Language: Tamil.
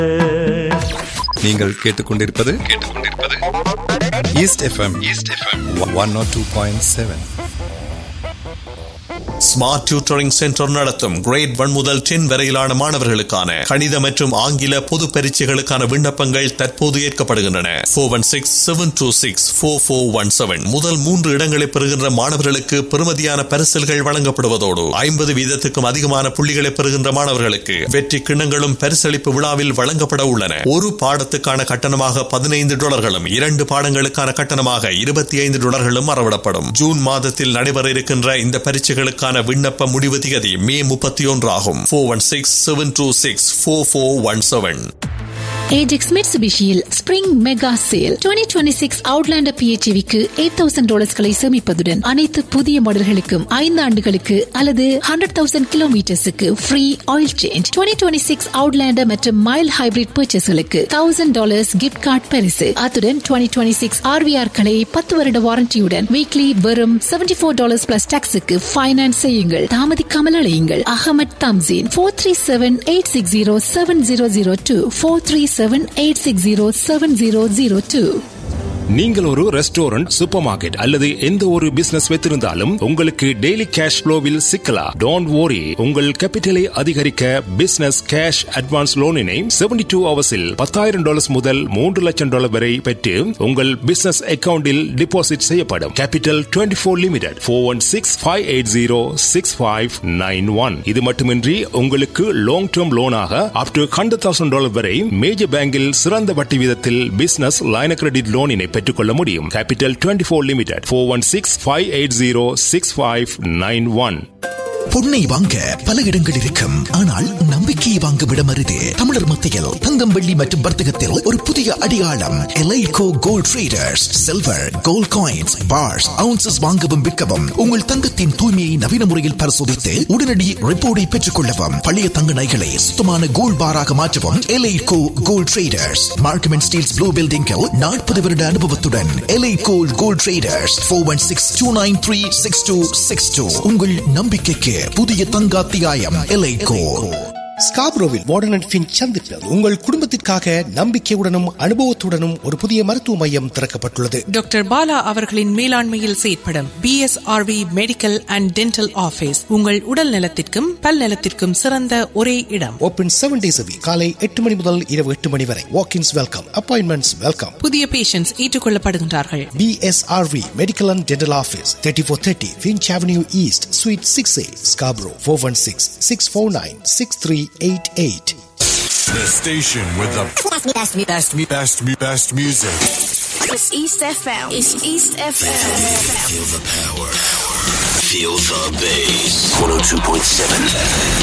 நீங்கள் கேட்டுக்கொண்டிருப்பது கேட்டுக்கொண்டிருப்பது East FM East FM one nought two point seven smart tutoring centre நடத்தும் கிரேட் ஒன் முதல் டென் வரையிலான மாணவர்களுக்கான கணித மற்றும் ஆங்கில பொது பரீட்சைகளுக்கான விண்ணப்பங்கள் தற்போது ஏற்கப்படுகின்றன four one six seven two six four four one seven முதல் மூன்று இடங்களை பெறுகின்ற மாணவர்களுக்கு பெறுமதியான பரிசல்கள் வழங்கப்படுவதோடு ஐம்பது வீதத்துக்கும் அதிகமான புள்ளிகளை பெறுகின்ற மாணவர்களுக்கு வெற்றி கிண்ணங்களும் பரிசளிப்பு விழாவில் வழங்கப்பட உள்ளன ஒரு பாடத்துக்கான கட்டணமாக பதினைந்து டாலர்களும் இரண்டு பாடங்களுக்கான கட்டணமாக இருபத்தி ஐந்து டாலர்களும் அறவிடப்படும் ஜூன் மாதத்தில் நடைபெற இருக்கின்ற இந்த பரீட்சைகளுக்கான விண்ணப்ப முடிவு திகதி மே முப்பத்தி ஒன்று ஆகும் four one six seven two six four four one seven Ajax மிட்சுபிஷியில் spring mega sale twenty twenty six Outlander பிஹெச்விக்கு எயிட் தௌசண்ட் டாலர்ஸ்களை சேமிப்பதுடன் அனைத்து புதிய மாடல்களுக்கும் ஐந்து ஆண்டுகளுக்கு அல்லது ஹண்ட்ரட் தௌசண்ட் கிலோமீட்டர்ஸுக்கு free oil change twenty twenty six Outlander மற்றும் மைல் ஹைபிரிட் பர்ச்சேஸ்களுக்கு தௌசண்ட் டாலர்ஸ் கிஃப்ட் கார்டு பரிசு அத்துடன் டுவெண்ட்டி டுவெண்ட்டி சிக்ஸ் ஆர்விஆர் களை பத்து வருட வாரண்டியுடன் வீக்லி வெறும் செவன்டி ஃபோர் டாலர்ஸ் பிளஸ் டாக்ஸுக்கு ஃபைனான்ஸ் செய்யுங்கள் தாமதிக்காமல் அழையுங்கள் Ahmed Tamseen four three seven eight six zero seven zero zero two four three seven eight six zero seven zero zero two நீங்கள் ஒரு ரெஸ்டாரண்ட் சூப்பர் மார்க்கெட் அல்லது எந்த ஒரு பிசினஸ் வைத்திருந்தாலும் உங்களுக்கு டெய்லி கேஷ் ஃப்ளோவில் சிக்கலாம் டோன்ட் worry உங்கள் கேபிட்டலை அதிகரிக்க பிசினஸ் கேஷ் அட்வான்ஸ் லோனினை செவன்டி டூ ஹவர்ஸில் பத்தாயிரம் டாலர்ஸ் முதல் மூன்று லட்சம் டாலர் வரை பெற்று உங்கள் பிசினஸ் அக்கவுண்டில் டிபாசிட் செய்யப்படும் capital twenty four limited four one six five eight zero six five nine one இது மட்டுமின்றி உங்களுக்கு லாங் டேர்ம் லோனாக up to hundred thousand dollar வரை மேஜர் பேங்கில் சிறந்த வட்டி வீதத்தில் பிசினஸ் லைன கிரெடிட் லோனினை பெற்றுக்கொள்ள முடியும் capital twenty four limited four one six five eight zero six five nine one பொன்னை வாங்க பல இடங்கள் இருக்கும் ஆனால் நம்பிக்கையை வாங்கும் இடம் அரிது தமிழர் மத்தியில் தங்கம் வெள்ளி மற்றும் வர்த்தகத்தில் ஒரு புதிய அடையாளம் Elaiko gold traders silver gold coins bars ounces வாங்கவும் விற்கவும் உங்கள் தங்கத்தின் தூய்மையை நவீன முறையில் பரிசோதித்து உடனடி ரிப்போர்ட்டை பெற்றுக் கொள்ளவும் பழைய தங்க நகைகளை சுத்தமான கோல்ட் பாராக மாற்றவும் Elaiko gold traders Markham and Steeles blue பில்டிங்கில் நாற்பது வருட அனுபவத்துடன் Elaiko gold traders four one six two nine three six two six two உங்கள் நம்பிக்கைக்கு புதிய தங்காத்தியாயம் எலைகோ ஸ்காப்ரோவில் வார்டன் அண்ட் ஃபின் சந்திப்பில் உங்கள் குடும்பத்திற்காக நம்பிக்கையுடனும் அனுபவத்துடனும் ஒரு புதிய மருத்துவ மையம் திறக்கப்பட்டுள்ளது டாக்டர் பாலா அவர்களின் மேலாண்மையில் செயற்படும் BSRV medical and dental office உங்கள் உடல் நலத்திற்கும் பல் நலத்திற்கும் சிறந்த ஒரே இடம் ஓபன் செவன் டேஸ் காலை எட்டு மணி முதல் இரவு எட்டு மணி வரை வாக்கின்ஸ் வெல்கம் அப்பாயின்மெண்ட்ஸ் வெல்கம் புதிய பேஷண்ட்ஸ் ஏற்றுக்கொள்ளப்படுகின்றார்கள் BSRV medical and dental office thirty four thirty Finch Avenue East suite six A Scarborough four one six six four nine six three eight eight The station with the best, best, best, best, best music. It's East FM. It's East FM. Feel the power. Feel the bass. 102.7